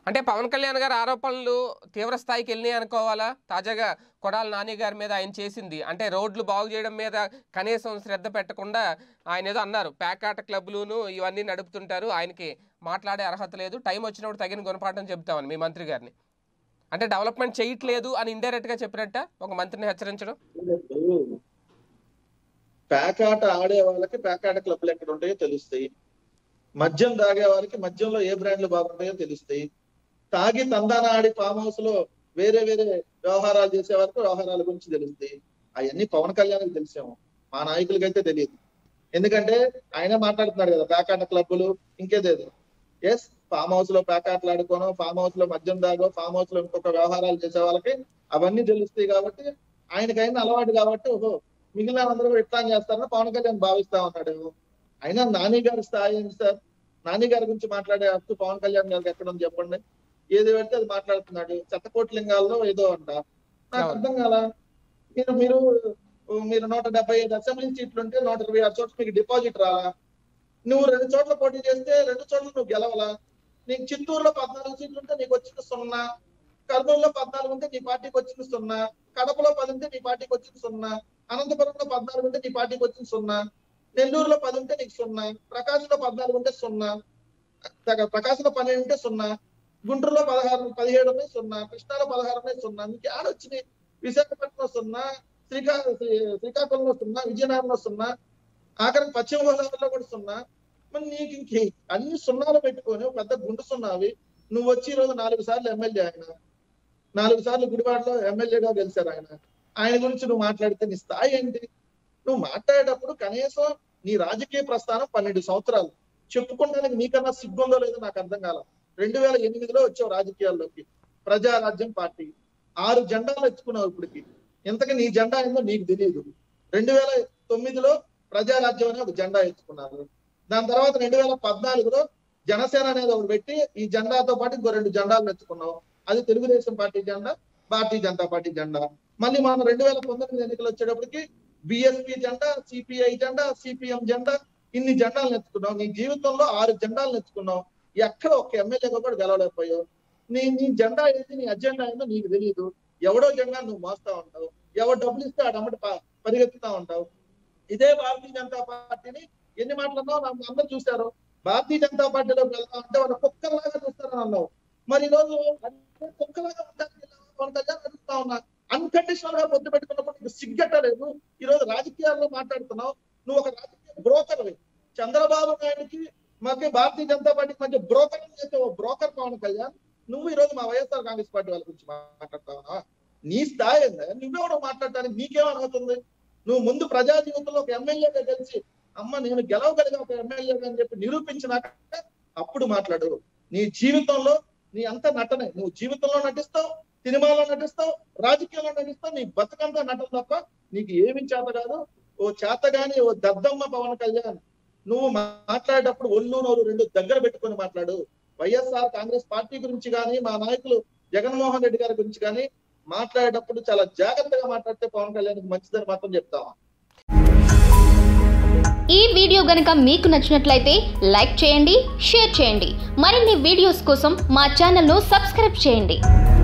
అంటే పవన్ కళ్యాణ్ గారి ఆరోపణలు తీవ్ర స్థాయికి వెళ్ళినాయి అనుకోవాలా తాజాగా కొడాల నాని గారి మీద ఆయన చేసింది అంటే రోడ్లు బాగు చేయడం మీద కనీసం శ్రద్ధ పెట్టకుండా ఆయన ఏదో అన్నారు ప్యాకాట క్లబ్లును ఇవన్నీ నడుపుతుంటారు ఆయనకి మాట్లాడే అర్హత లేదు టైం వచ్చినప్పుడు తగిన గుణపాఠం చెప్తామని మీ మంత్రి గారిని అంటే డెవలప్మెంట్ చేయట్లేదు అని ఇండైరెక్ట్గా చెప్పినట్ట ఒక మంత్రిని హెచ్చరించడం ఇప్పుడు పేకాట ఆడే వాళ్ళకి పేకాట క్లబ్లు ఎక్కడ ఉంటాయో తెలుస్తాయి మద్యం తాగే వారికి మద్యంలో ఏ బ్రాండ్లు బాగుంటాయో తెలుస్తాయి తాగి తందాన ఆడి ఫామ్ హౌస్ లో వేరే వేరే వ్యవహారాలు చేసే వారికి వ్యవహారాల గురించి తెలుస్తాయి అవన్నీ పవన్ కళ్యాణ్కి తెలిసాము మా నాయకులకి అయితే తెలియదు ఎందుకంటే ఆయన మాట్లాడుతున్నాడు కదా పేకాట క్లబ్బులు ఇంకేదేదో ఎస్ ఫామ్ హౌస్ లో పేకాటలు ఆడుకోనో ఫామ్ హౌస్ లో మద్యం తాగో ఫామ్ హౌస్ లో ఇంకొక వ్యవహారాలు చేసే వాళ్ళకి అవన్నీ తెలుస్తాయి కాబట్టి ఆయనకైనా అలవాటు కాబట్టి ఓహో మిగిలిన అందరూ ఇట్లా చేస్తారని పవన్ కళ్యాణ్ భావిస్తా ఉన్నాడు అయినా నాని గారి స్థాయి ఏంటి సార్ నాని గారి గురించి మాట్లాడే హక్కు పవన్ కళ్యాణ్ గారికి ఎక్కడ ఉంది చెప్పండి ఏది పెడితే అది మాట్లాడుతున్నాడు చెత్తకోటి లింగాల్లో ఏదో అంట నాకు అవును. అర్థం కాల మీరు మీరు మీరు నూట డెబ్బై ఐదు అసెంబ్లీ సీట్లు ఉంటే నూట ఇరవై ఆరు చోట్ల మీకు డిపాజిట్ రాలా నువ్వు రెండు చోట్ల పోటీ చేస్తే రెండు చోట్ల నువ్వు గెలవలా నీకు చిత్తూరులో పద్నాలుగు సీట్లు ఉంటే నీకు వచ్చింది సున్నా కర్నూలులో పద్నాలుగు ఉంటే నీ పార్టీకి వచ్చింది సున్నా కడపలో పది ఉంటే నీ పార్టీకి వచ్చింది సున్నా అనంతపురంలో పద్నాలుగు ఉంటే నీ పార్టీకి వచ్చింది సున్నా నెల్లూరులో పది ఉంటే నీకు సున్నా ప్రకాశంలో పద్నాలుగు ఉంటే సున్నా తగ- ప్రకాశంలో పన్నెండు ఉంటే సున్నా గుంటూరులో పదహారు పదిహేడు ఉన్నాయి సున్నా కృష్ణాలో పదహారు ఉన్నాయి సున్నా నీకు ఆడ వచ్చినాయి విశాఖపట్నంలో సున్నా శ్రీకా శ్రీ- శ్రీకాకుళంలో సున్నా విజయనగరంలో సున్నా ఆఖరికి పశ్చిమ గోదావరిలో కూడా సున్నా మరి నీకు ఇంక అన్ని సున్నాలు పెట్టుకొని ఒక పెద్ద గుండు సున్నావి నువ్వు వచ్చి ఈ రోజు నాలుగు సార్లు ఎమ్మెల్యే ఆయన నాలుగు సార్లు గుడివాడలో ఎమ్మెల్యేగా గెలిచారు ఆయన ఆయన గురించి నువ్వు మాట్లాడితే నీ స్థాయి ఏంటి నువ్వు మాట్లాడేటప్పుడు కనీసం నీ రాజకీయ ప్రస్థానం పన్నెండు సంవత్సరాలు చెప్పుకోవడానికి నీకన్నా సిగ్గుందో లేదో నాకు అర్థం కాల రెండు వేల ఎనిమిదిలో వచ్చావు రాజకీయాల్లోకి ప్రజారాజ్యం పార్టీ ఆరు జెండాలు ఎత్తుకున్నావు ఇప్పటికి ఇంతకు నీ జెండా ఏందో నీకు తెలియదు రెండు వేల తొమ్మిదిలో ప్రజారాజ్యం అనే ఒక జెండా ఎత్తుకున్నారు దాని తర్వాత రెండు వేల పద్నాలుగులో జనసేన అనేది ఒకటి పెట్టి ఈ జెండాతో పాటు ఇంకో రెండు జెండాలు ఎత్తుకున్నావు అది తెలుగుదేశం పార్టీ జెండా భారతీయ జనతా పార్టీ జెండా మళ్ళీ మనం రెండు వేల పంతొమ్మిది ఎన్నికలు వచ్చేటప్పటికి బిఎస్పీ జెండా సిపిఐ జెండా సిపిఎం జెండా ఇన్ని జెండాలు ఎత్తుకున్నావు నీ జీవితంలో ఆరు జెండాలు ఎత్తుకున్నావు ఎక్కడ ఒక ఎమ్మెల్యేగా కూడా గెలవలేకపోయావు నీ నీ జెండా ఏంటి నీ అజెండా ఏందో నీకు తెలియదు ఎవడో జెండా నువ్వు మోస్తా ఉంటావు ఎవరు డబ్బులు ఇస్తే ఆడమ్మటి పరిగెత్తుతా ఉంటావు ఇదే భారతీయ జనతా పార్టీని ఎన్ని మాటలన్నావు నాకు అందరూ చూశారు భారతీయ జనతా పార్టీలో వెళ్తా అంటే వాళ్ళు కుక్కలాగా చూస్తారని అన్నావు మరి ఈ రోజు అదే కుక్కలాగా ఉంటారు పవన్ కళ్యాణ్ అడుగుతా ఉన్నా అన్కండిషనల్ గా పొద్దు పెట్టుకున్నప్పుడు నీకు సిగ్గట్టలేదు ఈ రోజు రాజకీయాల్లో మాట్లాడుతున్నావు నువ్వు ఒక రాజకీయ బ్రోకర్వి చంద్రబాబు నాయుడుకి మధ్య భారతీయ జనతా పార్టీకి మధ్య బ్రోకర్ చేసే ఓ బ్రోకర్ పవన్ కళ్యాణ్ నువ్వు ఈ రోజు మా వైఎస్ఆర్ కాంగ్రెస్ పార్టీ వాళ్ళ గురించి మాట్లాడతావా నీ స్థాయి ఏందా నువ్వెవడో మాట్లాడటానికి నీకేమనుగుతుంది నువ్వు ముందు ప్రజా జీవితంలో ఒక ఎమ్మెల్యేగా గెలిచి అమ్మ నేను గెలవగలిగా ఒక ఎమ్మెల్యేగా అని చెప్పి నిరూపించినాక అప్పుడు మాట్లాడు నీ జీవితంలో నీ అంత నటనే నువ్వు జీవితంలో నటిస్తావు సినిమాలో నటిస్తావు రాజకీయాల్లో నటిస్తావు నీ బతుకంతా నటన తప్ప నీకు ఏమి చేత కాదు ఓ చేతగాని ఓ దద్దమ్మ పవన్ కళ్యాణ్ నువ్వు మాట్లాడేటప్పుడు ఒళ్ళు నోరు రెండు దగ్గర పెట్టుకొని మాట్లాడు వైఎస్ఆర్ కాంగ్రెస్ పార్టీ గురించి కానీ మా నాయకులు జగన్మోహన్ రెడ్డి గారి గురించి కానీ మాట్లాడేటప్పుడు చాలా జాగ్రత్తగా మాట్లాడితే పవన్ కళ్యాణ్ మంచిదని మాత్రం చెప్తావా ఈ వీడియో గనుక మీకు నచ్చినట్లయితే లైక్ చేయండి షేర్ చేయండి మరిన్ని వీడియోస్ కోసం మా ఛానల్ను సబ్స్క్రైబ్ చేయండి